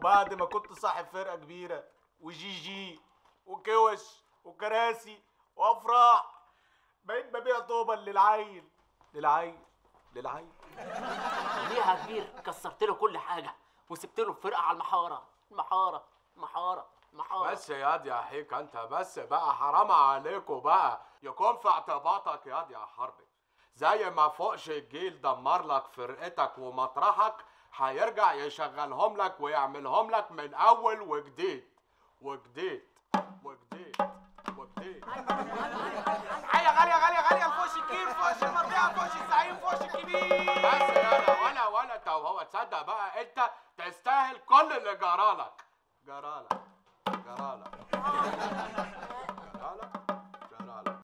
بعد ما كنت صاحب فرقه كبيره وجي جي وكوش وكراسي وافراح بقيت ببيع طوبه للعيل للعيل للعيل ليه يا كبير كسرت له كل حاجه وسبت له الفرقه على المحاره المحاره المحاره المحاره بس ياض يا حيك انت بس بقى حرام عليكم بقى يكون في اعتباطك ياض يا حربي زي ما فوقش الجيل دمر لك فرقتك ومطرحك هيرجع يشغلهم لك ويعملهم لك من اول وجديد وجديد وجديد وجديد حاجه غاليه غاليه غاليه فوش الكيف فوش المنطقه فوش الزعيم فوش الكبير بس يالا ولا ولا انت وهو تصدق بقى انت تستاهل كل اللي جرالك جرالك جرالك